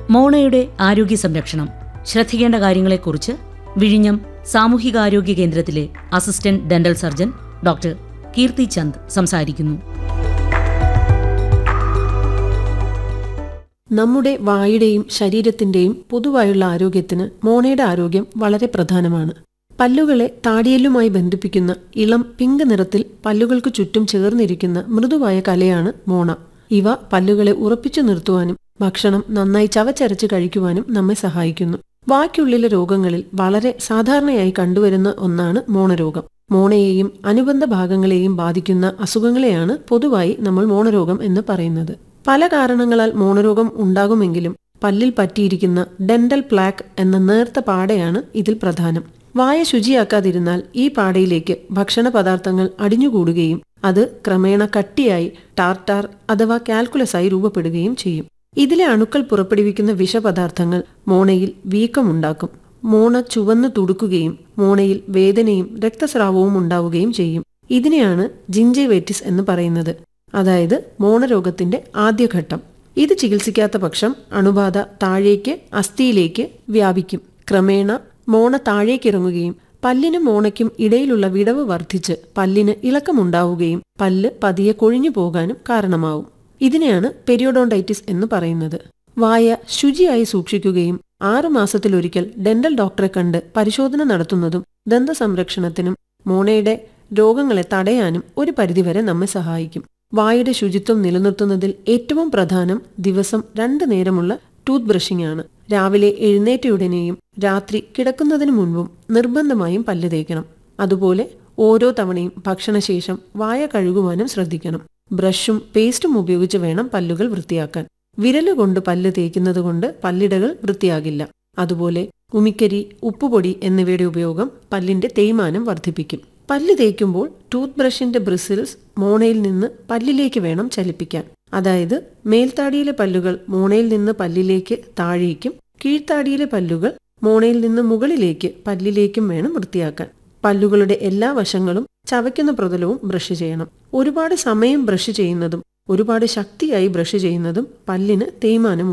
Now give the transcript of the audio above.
മോണയുടെ ആരോഗ്യ സംരക്ഷണം ശ്രദ്ധിക്കേണ്ട കാര്യങ്ങളെക്കുറിച്ച് വിഴിഞ്ഞം സാമൂഹികാരോഗ്യ കേന്ദ്രത്തിലെ assistant dental surgeon doctor Keerthi Chand സംസാരിക്കുന്നു നമ്മുടെ വായുടെയും ശരീരത്തിന്റെയും പൊതുവായുള്ള ആരോഗ്യത്തിന് മോണയുടെ ആരോഗ്യം വളരെ പ്രധാനമാണ് പല്ലുകളെ താടിയല്ലുമായി ബന്ധിപ്പിക്കുന്ന ഇളം പിങ്ക് നിറത്തിൽ പല്ലുകൾക്ക് ചുറ്റും ചേർന്നിരിക്കുന്ന മൃദുവായ കലയാണ് മോണ ഇവ പല്ലുകളെ ഉറപ്പിച്ചു നിർത്തുവാനും ഭക്ഷണം നന്നായി ചവച്ചരച്ച് കഴിക്കുവാനും നമ്മെ സഹായിക്കുന്നു വായ്ക്കുള്ളിലെ രോഗങ്ങളിൽ വളരെ സാധാരണയായി കണ്ടുവരുന്ന ഒന്നാണ് മോണരോഗം മോണയെയും അനുബന്ധ ഭാഗങ്ങളെയും ബാധിക്കുന്ന അസുഖങ്ങളെയാണ് പൊതുവായി നമ്മൾ മോണരോഗം എന്ന് പറയുന്നത് പല കാരണങ്ങളാൽ മോണരോഗം ഉണ്ടാകുമെങ്കിലും പല്ലിൽ പറ്റിയിരിക്കുന്ന ഡെന്റൽ പ്ലാക്ക് എന്ന നേർത്ത പാടയാണ് ഇതിൽ പ്രധാനം വായ ശുചിയാക്കാതിരുന്നാൽ ഈ പാടയിലേക്ക് ഭക്ഷണ പദാർത്ഥങ്ങൾ അടിഞ്ഞുകൂടുകയും അത് ക്രമേണ കട്ടിയായി ടാർട്ടാർ അഥവാ കാൽക്കുലസായി രൂപപ്പെടുകയും ചെയ്യും ഇതിലെ അണുക്കൾ പുറപ്പെടുവിക്കുന്ന വിഷപദാർത്ഥങ്ങൾ മോണയിൽ വീക്കമുണ്ടാക്കും മോണ ചുവന്നു തുടുക്കുകയും മോണയിൽ വേദനയും രക്തസ്രാവവും ഉണ്ടാവുകയും ചെയ്യും ഇതിനെയാണ് ജിഞ്ചൈവൈറ്റിസ് എന്ന് പറയുന്നത് അതായത് മോണരോഗത്തിന്റെ ആദ്യഘട്ടം ഇത് ചികിത്സിക്കാത്ത പക്ഷം അണുബാധ താഴേക്ക് അസ്ഥിയിലേക്ക് വ്യാപിക്കും ക്രമേണ മോണ താഴേക്കിറങ്ങുകയും പല്ലിനും മോണയ്ക്കും ഇടയിലുള്ള വിടവ് വർദ്ധിച്ച് പല്ലിന് ഇളക്കമുണ്ടാവുകയും പല്ല് പതിയെ കൊഴിഞ്ഞു പോകാനും കാരണമാവും ഇതിനെയാണ് പെരിയോഡോണ്ടൈറ്റിസ് എന്ന് പറയുന്നത് വായ ശുചിയായി സൂക്ഷിക്കുകയും ആറുമാസത്തിലൊരിക്കൽ ഡെന്റൽ ഡോക്ടറെ കണ്ട് പരിശോധന നടത്തുന്നതും ദന്ത സംരക്ഷണത്തിനും മോണയുടെ രോഗങ്ങളെ തടയാനും ഒരു പരിധിവരെ നമ്മെ സഹായിക്കും വായുടെ ശുചിത്വം നിലനിർത്തുന്നതിൽ ഏറ്റവും പ്രധാനം ദിവസം രണ്ടു നേരമുള്ള ടൂത്ത് ബ്രഷിംഗ് ആണ് രാവിലെ എഴുന്നേറ്റയുടനെയും രാത്രി കിടക്കുന്നതിന് മുൻപും നിർബന്ധമായും പല്ല് തേക്കണം അതുപോലെ ഓരോ തവണയും ഭക്ഷണശേഷം വായ കഴുകുവാനും ശ്രദ്ധിക്കണം ബ്രഷും പേസ്റ്റും ഉപയോഗിച്ച് വേണം പല്ലുകൾ വൃത്തിയാക്കാൻ വിരലുകൊണ്ട് പല്ല് തേക്കുന്നത് കൊണ്ട് പല്ലിടകൾ വൃത്തിയാകില്ല അതുപോലെ ഉമിക്കരി ഉപ്പുപൊടി എന്നിവയുടെ ഉപയോഗം പല്ലിന്റെ തേയ്മാനം വർദ്ധിപ്പിക്കും പല്ല് തേക്കുമ്പോൾ ടൂത്ത് ബ്രഷിന്റെ ബ്രിസിൽസ് മോണയിൽ നിന്ന് പല്ലിലേക്ക് വേണം ചലിപ്പിക്കാൻ അതായത് മേൽത്താടിയിലെ പല്ലുകൾ മോണയിൽ നിന്ന് പല്ലിലേക്ക് താഴേക്കും കീഴ്ത്താടിയിലെ പല്ലുകൾ മോണയിൽ നിന്ന് മുകളിലേക്ക് പല്ലിലേക്കും വേണം വൃത്തിയാക്കാൻ പല്ലുകളുടെ എല്ലാ വശങ്ങളും ചവയ്ക്കുന്ന പ്രതലവും ബ്രഷ് ചെയ്യണം ഒരുപാട് സമയം ബ്രഷ് ചെയ്യുന്നതും ഒരുപാട് ശക്തിയായി ബ്രഷ് ചെയ്യുന്നതും പല്ലിന് തേയ്മാനം